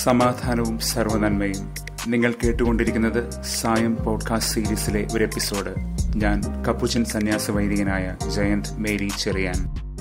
സമാധാനവും സർവനന്മയും നിങ്ങൾ കേട്ടുകൊണ്ടിരിക്കുന്നത് സായം പോഡ്കാസ്റ്റ് സീരീസിലെ ഒരു എപ്പിസോഡ് ഞാൻ കപ്പുച്ചൻ സന്യാസ വൈദികനായ ജയന്ത് മേരി ചെറിയാൻ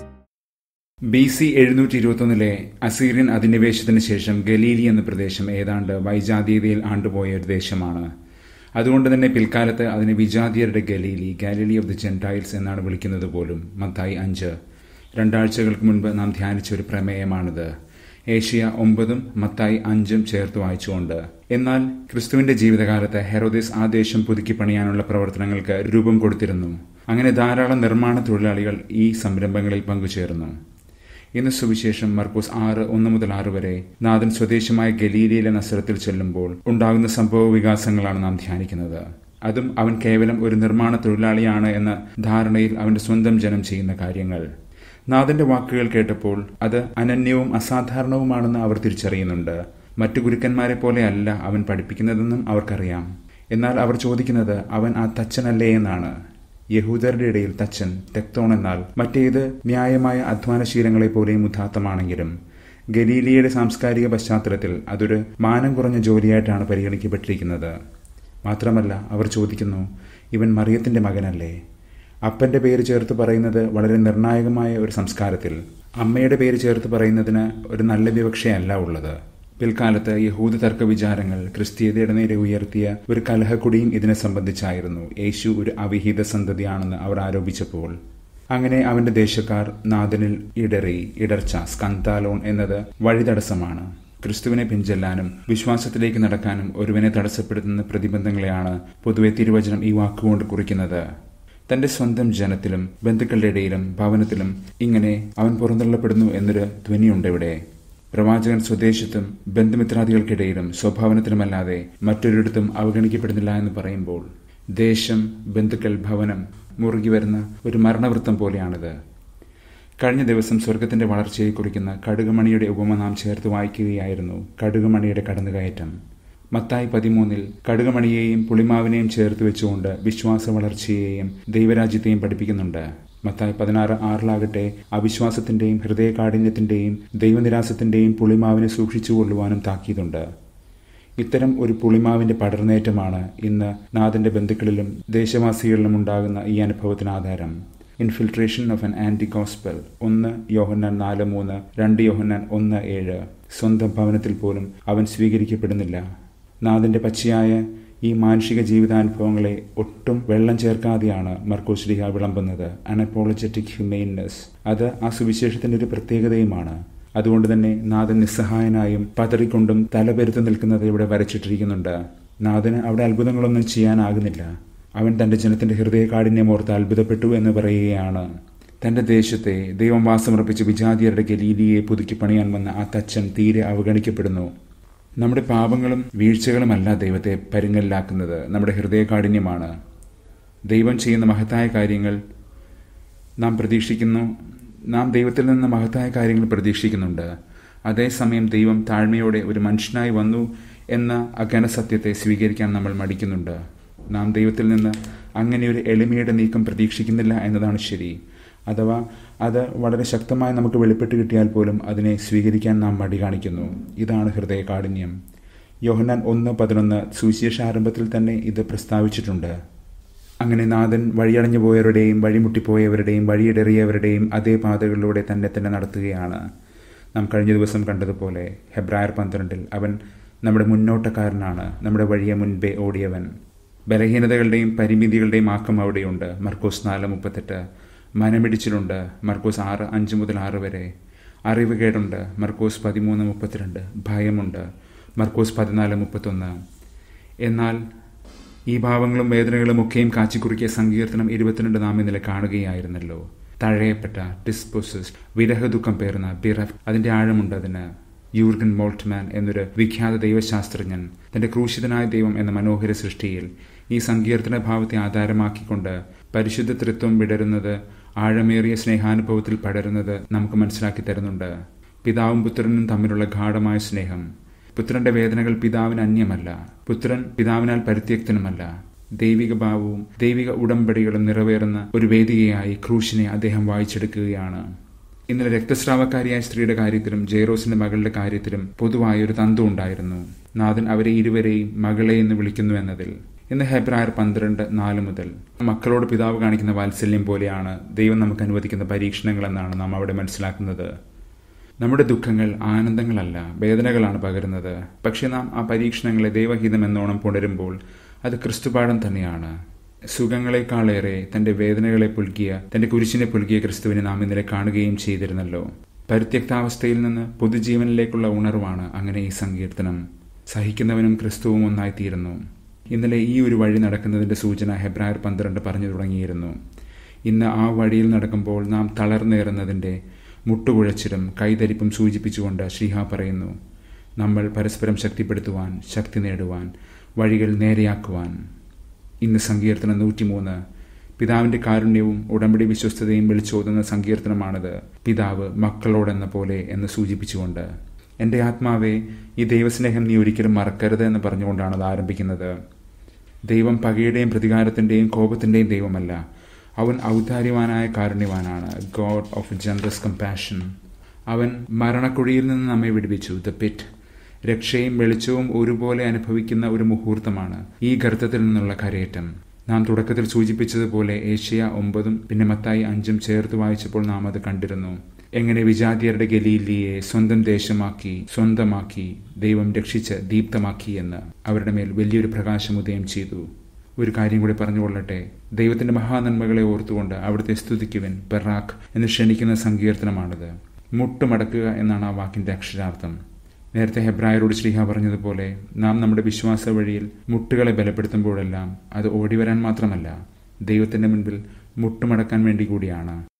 ബി സി എഴുന്നൂറ്റി ഇരുപത്തൊന്നിലെ അസീറിയൻ അധിനിവേശത്തിന് ശേഷം ഗലീലി എന്ന പ്രദേശം ഏതാണ്ട് വൈജാതീയതയിൽ ആണ്ടുപോയ ഒരു ദേശമാണ് അതുകൊണ്ട് തന്നെ പിൽക്കാലത്ത് അതിനെ വിജാതിയരുടെ Galilee Galilee of the gentiles എന്നാണ് വിളിക്കുന്നത് പോലും മത്തായി അഞ്ച് രണ്ടാഴ്ചകൾക്ക് മുൻപ് നാം ധ്യാനിച്ച ഒരു പ്രമേയമാണിത് ഏഷ്യ ഒമ്പതും മത്തായി അഞ്ചും ചേർത്ത് വായിച്ചുകൊണ്ട് എന്നാൽ ക്രിസ്തുവിന്റെ ജീവിതകാലത്ത് ഹെറോദിസ് ആ ദേശം പുതുക്കി പണിയാനുള്ള പ്രവർത്തനങ്ങൾക്ക് രൂപം കൊടുത്തിരുന്നു അങ്ങനെ ധാരാളം നിർമ്മാണ തൊഴിലാളികൾ ഈ സംരംഭങ്ങളിൽ പങ്കുചേർന്നു ഇന്ന് സുവിശേഷം മർക്കൂസ് ആറ് ഒന്ന് മുതൽ ആറ് വരെ നാഥൻ സ്വദേശമായ ഗലീലയിലെ നസ്രത്തിൽ ചെല്ലുമ്പോൾ ഉണ്ടാകുന്ന സംഭവ വികാസങ്ങളാണ് നാം ധ്യാനിക്കുന്നത് അതും അവൻ കേവലം ഒരു നിർമ്മാണ തൊഴിലാളിയാണ് എന്ന ധാരണയിൽ അവന്റെ സ്വന്തം ജനം ചെയ്യുന്ന കാര്യങ്ങൾ നാഥന്റെ വാക്കുകൾ കേട്ടപ്പോൾ അത് അനന്യവും അസാധാരണവുമാണെന്ന് അവർ തിരിച്ചറിയുന്നുണ്ട് മറ്റു ഗുരുക്കന്മാരെ പോലെ അല്ല അവൻ പഠിപ്പിക്കുന്നതെന്നും അവർക്കറിയാം എന്നാൽ അവർ ചോദിക്കുന്നത് അവൻ ആ തച്ചനല്ലേ എന്നാണ് യഹൂദരുടെ ഇടയിൽ തച്ചൻ തെക്തോൺ എന്നാൽ മറ്റേത് ന്യായമായ അധ്വാനശീലങ്ങളെ പോലെയും ഉദാത്തമാണെങ്കിലും ഗലീലിയയുടെ സാംസ്കാരിക പശ്ചാത്തലത്തിൽ അതൊരു മാനം കുറഞ്ഞ ജോലിയായിട്ടാണ് പരിഗണിക്കപ്പെട്ടിരിക്കുന്നത് മാത്രമല്ല അവർ ചോദിക്കുന്നു ഇവൻ മറിയത്തിന്റെ മകനല്ലേ അപ്പന്റെ പേര് ചേർത്ത് പറയുന്നത് വളരെ നിർണായകമായ ഒരു സംസ്കാരത്തിൽ അമ്മയുടെ പേര് ചേർത്ത് പറയുന്നതിന് ഒരു നല്ല വിവക്ഷയല്ല ഉള്ളത് പിൽക്കാലത്ത് യഹൂദ തർക്ക വിചാരങ്ങൾ ക്രിസ്തീയതയുടെ നേരെ ഉയർത്തിയ ഒരു കലഹക്കുടിയും ഇതിനെ സംബന്ധിച്ചായിരുന്നു യേശു ഒരു അവിഹിത സന്തതിയാണെന്ന് അവർ ആരോപിച്ചപ്പോൾ അങ്ങനെ അവന്റെ ദേശക്കാർ നാഥനിൽ ഇടറി ഇടർച്ച സ്കന്താലോൺ എന്നത് വഴിതടസ്സമാണ് ക്രിസ്തുവിനെ പിഞ്ചെല്ലാനും വിശ്വാസത്തിലേക്ക് നടക്കാനും ഒരുവനെ തടസ്സപ്പെടുത്തുന്ന പ്രതിബന്ധങ്ങളെയാണ് പൊതുവെ തിരുവചനം ഈ വാക്കുകൊണ്ട് കുറിക്കുന്നത് തന്റെ സ്വന്തം ജനത്തിലും ബന്ധുക്കളുടെ ഇടയിലും ഭവനത്തിലും ഇങ്ങനെ അവൻ പുറന്തള്ളപ്പെടുന്നു എന്നൊരു ധ്വനിയുണ്ട് ഇവിടെ പ്രവാചകൻ സ്വദേശത്തും ബന്ധുമിത്രാദികൾക്കിടയിലും സ്വഭാവനത്തിലുമല്ലാതെ മറ്റൊരിടത്തും അവഗണിക്കപ്പെടുന്നില്ല എന്ന് പറയുമ്പോൾ ദേശം ബന്ധുക്കൾ ഭവനം മുറുകി വരുന്ന ഒരു മരണവൃത്തം പോലെയാണിത് കഴിഞ്ഞ ദിവസം സ്വർഗത്തിന്റെ വളർച്ചയെ കുറിക്കുന്ന കടുകുമണിയുടെ ഉപമ നാം ചേർത്ത് വായിക്കുകയായിരുന്നു കടുകുമണിയുടെ കടന്നുകയറ്റം മത്തായി പതിമൂന്നിൽ കടുകമണിയെയും പുളിമാവിനെയും ചേർത്ത് വെച്ചുകൊണ്ട് വിശ്വാസ വളർച്ചയെയും ദൈവരാജ്യത്തെയും പഠിപ്പിക്കുന്നുണ്ട് മത്തായി പതിനാറ് ആറിലാകട്ടെ അവിശ്വാസത്തിന്റെയും ഹൃദയകാഠിന്യത്തിന്റെയും ദൈവനിരാസത്തിന്റെയും പുളിമാവിനെ സൂക്ഷിച്ചു കൊള്ളുവാനും താക്കീതുണ്ട് ഇത്തരം ഒരു പുളിമാവിന്റെ പടർന്നേറ്റമാണ് ഇന്ന് നാഥന്റെ ബന്ധുക്കളിലും ദേശവാസികളിലും ഉണ്ടാകുന്ന ഈ അനുഭവത്തിന് ആധാരം infiltration of an anti gospel ഒന്ന് യോഹന്നാൻ നാല് മൂന്ന് രണ്ട് യോഹന്നാൻ ഒന്ന് ഏഴ് സ്വന്തം ഭവനത്തിൽ പോലും അവൻ സ്വീകരിക്കപ്പെടുന്നില്ല നാഥന്റെ പച്ചയായ ഈ മാനുഷിക ജീവിതാനുഭവങ്ങളെ ഒട്ടും വെള്ളം ചേർക്കാതെയാണ് മർക്കോശ്രീഹ വിളമ്പുന്നത് അനപ്പോളജറ്റിക് ഹ്യൂമെയിൻനെസ് അത് ആ സുവിശേഷത്തിന്റെ ഒരു പ്രത്യേകതയുമാണ് അതുകൊണ്ട് തന്നെ നാഥൻ നിസ്സഹായനായും പതറിക്കൊണ്ടും തലപെരുത്ത് നിൽക്കുന്നത് ഇവിടെ വരച്ചിട്ടിരിക്കുന്നുണ്ട് നാഥന് അവിടെ അത്ഭുതങ്ങളൊന്നും ചെയ്യാനാകുന്നില്ല അവൻ തന്റെ ജനത്തിന്റെ ഹൃദയകാഠിന്യം ഓർത്ത് അത്ഭുതപ്പെട്ടു എന്ന് പറയുകയാണ് തന്റെ ദേശത്തെ ദൈവം വാസമർപ്പിച്ച് വിജാതിയരുടെ ഗലീലിയെ പുതുക്കി പണിയാൻ വന്ന ആ തച്ചൻ തീരെ അവഗണിക്കപ്പെടുന്നു നമ്മുടെ പാപങ്ങളും വീഴ്ചകളുമല്ല ദൈവത്തെ പരുങ്ങലിലാക്കുന്നത് നമ്മുടെ ഹൃദയകാഠിന്യമാണ് ദൈവം ചെയ്യുന്ന മഹത്തായ കാര്യങ്ങൾ നാം പ്രതീക്ഷിക്കുന്നു നാം ദൈവത്തിൽ നിന്ന് മഹത്തായ കാര്യങ്ങൾ പ്രതീക്ഷിക്കുന്നുണ്ട് അതേസമയം ദൈവം താഴ്മയോടെ ഒരു മനുഷ്യനായി വന്നു എന്ന അഗന സത്യത്തെ സ്വീകരിക്കാൻ നമ്മൾ മടിക്കുന്നുണ്ട് നാം ദൈവത്തിൽ നിന്ന് അങ്ങനെ ഒരു എളിമയുടെ നീക്കം പ്രതീക്ഷിക്കുന്നില്ല എന്നതാണ് ശരി അഥവാ അത് വളരെ ശക്തമായി നമുക്ക് വെളിപ്പെട്ട് കിട്ടിയാൽ പോലും അതിനെ സ്വീകരിക്കാൻ നാം മടി കാണിക്കുന്നു ഇതാണ് ഹൃദയകാഠിന്യം യോഹന്നാൻ ഒന്ന് പതിനൊന്ന് സുവിശേഷ ആരംഭത്തിൽ തന്നെ ഇത് പ്രസ്താവിച്ചിട്ടുണ്ട് അങ്ങനെ നാഥൻ വഴിയടഞ്ഞു പോയവരുടെയും വഴിമുട്ടിപ്പോയവരുടെയും വഴിയിടറിയവരുടെയും അതേ പാതകളിലൂടെ തന്നെ തന്നെ നടത്തുകയാണ് നാം കഴിഞ്ഞ ദിവസം കണ്ടതുപോലെ ഹെബ്രായർ പന്ത്രണ്ടിൽ അവൻ നമ്മുടെ മുന്നോട്ടക്കാരനാണ് നമ്മുടെ വഴിയെ മുൻപേ ഓടിയവൻ ബലഹീനതകളുടെയും പരിമിതികളുടെയും ആക്കം അവിടെയുണ്ട് മർക്കോസ് നാല് മുപ്പത്തെട്ട് മനമിടിച്ചിലുണ്ട് മർക്കോസ് ആറ് അഞ്ച് മുതൽ ആറ് വരെ അറിവ് കേടുണ്ട് മർക്കോസ് പതിമൂന്ന് മുപ്പത്തിരണ്ട് ഭയമുണ്ട് മർക്കോസ് പതിനാല് മുപ്പത്തൊന്ന് എന്നാൽ ഈ ഭാവങ്ങളും വേദനകളും ഒക്കെയും കാച്ചിക്കുറുക്കിയ സങ്കീർത്തനം ഇരുപത്തിരണ്ട് നാം ഇന്നലെ കാണുകയായിരുന്നല്ലോ തഴയപ്പെട്ട ഡിസ്പോസസ് വിരഹദുഃഖം പേർന്ന ബിറഫ് അതിന്റെ ആഴമുണ്ട് അതിന് യൂർഗൻ മോൾട്ട്മാൻ എന്നൊരു വിഖ്യാത ദൈവശാസ്ത്രജ്ഞൻ തന്റെ ക്രൂശിതനായ ദൈവം എന്ന മനോഹര സൃഷ്ടിയിൽ ഈ സങ്കീർത്തന ഭാവത്തെ ആധാരമാക്കിക്കൊണ്ട് പരിശുദ്ധ തൃത്വം വിടരുന്നത് ആഴമേറിയ സ്നേഹാനുഭവത്തിൽ പടരുന്നത് നമുക്ക് മനസ്സിലാക്കി തരുന്നുണ്ട് പിതാവും പുത്രനും തമ്മിലുള്ള ഗാഠമായ സ്നേഹം പുത്രന്റെ വേദനകൾ പിതാവിന് അന്യമല്ല പുത്രൻ പിതാവിനാൽ പരിത്യക്തനുമല്ല ദൈവിക ഭാവവും ദൈവിക ഉടമ്പടികളും നിറവേറുന്ന ഒരു വേദികയായി ക്രൂശിനെ അദ്ദേഹം വായിച്ചെടുക്കുകയാണ് ഇന്നലെ രക്തസ്രാവക്കാരിയായ സ്ത്രീയുടെ കാര്യത്തിലും ജെയറോസിന്റെ മകളുടെ കാര്യത്തിലും പൊതുവായ ഒരു തന്തു ഉണ്ടായിരുന്നു നാഥൻ അവരെ ഇരുവരെയും മകളെ എന്ന് വിളിക്കുന്നു എന്നതിൽ ഇന്ന് ഹെബ്രായർ പന്ത്രണ്ട് നാല് മുതൽ മക്കളോട് പിതാവ് കാണിക്കുന്ന വാത്സല്യം പോലെയാണ് ദൈവം നമുക്ക് അനുവദിക്കുന്ന പരീക്ഷണങ്ങൾ എന്നാണ് നാം അവിടെ മനസ്സിലാക്കുന്നത് നമ്മുടെ ദുഃഖങ്ങൾ ആനന്ദങ്ങളല്ല വേദനകളാണ് പകരുന്നത് പക്ഷെ നാം ആ പരീക്ഷണങ്ങളെ ദൈവഹിതം എന്നോണം പുണരുമ്പോൾ അത് ക്രിസ്തുപാഠം തന്നെയാണ് സുഖങ്ങളെക്കാളേറെ തന്റെ വേദനകളെ പുൽകിയ തന്റെ കുരിശിനെ പുൽകിയ ക്രിസ്തുവിനെ നാം ഇന്നലെ കാണുകയും ചെയ്തിരുന്നല്ലോ പരിത്യക്താവസ്ഥയിൽ നിന്ന് പൊതുജീവനിലേക്കുള്ള ഉണർവാണ് അങ്ങനെ ഈ സങ്കീർത്തനം സഹിക്കുന്നവനും ക്രിസ്തുവും ഒന്നായിത്തീരുന്നു ഇന്നലെ ഈ ഒരു വഴി നടക്കുന്നതിന്റെ സൂചന ഹെബ്രായർ പന്ത്രണ്ട് പറഞ്ഞു തുടങ്ങിയിരുന്നു ഇന്ന് ആ വഴിയിൽ നടക്കുമ്പോൾ നാം തളർന്നേറുന്നതിന്റെ മുട്ടുകുഴച്ചിലും കൈതരിപ്പും സൂചിപ്പിച്ചുകൊണ്ട് ശ്രീഹ പറയുന്നു നമ്മൾ പരസ്പരം ശക്തിപ്പെടുത്തുവാൻ ശക്തി നേടുവാൻ വഴികൾ നേരെയാക്കുവാൻ ഇന്ന് സങ്കീർത്തനം നൂറ്റിമൂന്ന് പിതാവിന്റെ കാരുണ്യവും ഉടമ്പടി വിശ്വസ്തതയും വിളിച്ചോതുന്ന സങ്കീർത്തനമാണിത് പിതാവ് മക്കളോടെന്ന പോലെ എന്ന് സൂചിപ്പിച്ചുകൊണ്ട് എൻ്റെ ആത്മാവെ ഈ ദൈവസ്നേഹം നീ ഒരിക്കലും മറക്കരുത് എന്ന് പറഞ്ഞുകൊണ്ടാണ് അത് ആരംഭിക്കുന്നത് ദൈവം പകയുടെയും പ്രതികാരത്തിൻ്റെയും കോപത്തിൻ്റെയും ദൈവമല്ല അവൻ ഔദാര്യവാനായ കാരുണ്യവാനാണ് ഗോഡ് ഓഫ് ജനറസ് കമ്പാഷൻ അവൻ മരണക്കുഴിയിൽ നിന്ന് നമ്മെ വിടുവിച്ചു ദ പിറ്റ് രക്ഷയും വെളിച്ചവും ഒരുപോലെ അനുഭവിക്കുന്ന ഒരു മുഹൂർത്തമാണ് ഈ ഗർത്തത്തിൽ നിന്നുള്ള കരയേറ്റം നാം തുടക്കത്തിൽ സൂചിപ്പിച്ചതുപോലെ ഏഷ്യ ഒമ്പതും പിന്നെ മത്തായി അഞ്ചും ചേർത്ത് വായിച്ചപ്പോൾ നാം അത് കണ്ടിരുന്നു എങ്ങനെ വിജാതിയരുടെ ഗലീലിയെ സ്വന്തം ദേശമാക്കി സ്വന്തമാക്കി ദൈവം രക്ഷിച്ച് ദീപ്തമാക്കി എന്ന് അവരുടെ മേൽ വലിയൊരു പ്രകാശമുദയം ചെയ്തു ഒരു കാര്യം കൂടി പറഞ്ഞുകൊള്ളട്ടെ ദൈവത്തിന്റെ മഹാനന്മകളെ ഓർത്തുകൊണ്ട് അവിടുത്തെ സ്തുതിക്കുവൻ ബെറാഖ് എന്ന് ക്ഷണിക്കുന്ന സങ്കീർത്തനമാണിത് മുട്ടുമടക്കുക എന്നാണ് ആ വാക്കിന്റെ അക്ഷരാർത്ഥം നേരത്തെ ഹെബ്രായരോട് ശ്രീഹ പറഞ്ഞതുപോലെ നാം നമ്മുടെ വിശ്വാസ വഴിയിൽ മുട്ടുകളെ ബലപ്പെടുത്തുമ്പോഴെല്ലാം അത് ഓടിവരാൻ മാത്രമല്ല ദൈവത്തിന്റെ മുൻപിൽ മുട്ടുമടക്കാൻ വേണ്ടി കൂടിയാണ്